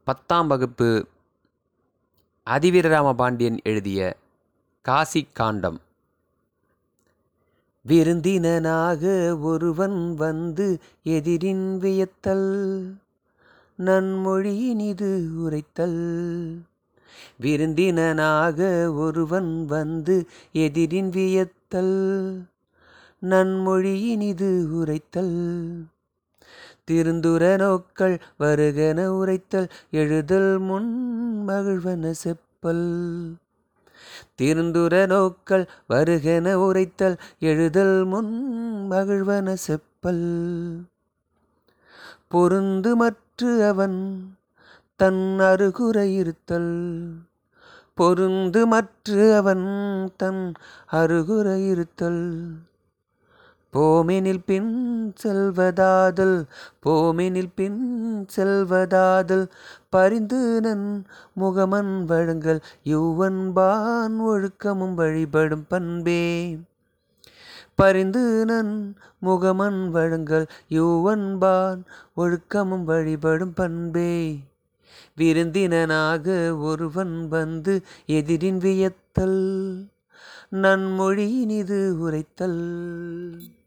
பத்தாம் வகுப்பு அதிவீரராம பாண்டியன் எழுதிய காசி காண்டம் விருந்தினனாக ஒருவன் வந்து எதிரின் வியத்தல் நன்மொழியினிது உரைத்தல் விருந்தினனாக ஒருவன் வந்து எதிரின் வியத்தல் நன்மொழியினிது உரைத்தல் திருந்துர நோக்கள் வருகன உரைத்தல் எழுதல் முன் மகிழ்வன செப்பல் திருந்துர நோக்கள் வருகன உரைத்தல் எழுதல் முன் மகிழ்வன செப்பல் பொருந்துமற்று அவன் தன் அருகுரை இருத்தல் பொருந்துமற்று அவன் தன் அருகுரை இருத்தல் போமெனில் பின் செல்வதாதல் போமெனில் பின் செல்வதாதல் பரிந்து நன் முகமன் வழங்கல் யுவன்பான் ஒழுக்கமும் வழிபடும் பண்பே பரிந்து நன் முகமன் வழங்கல் யுவன்பான் ஒழுக்கமும் வழிபடும் பண்பே விருந்தினனாக ஒருவன் வந்து எதிரின் வியத்தல் நன்மொழியினிது உரைத்தல்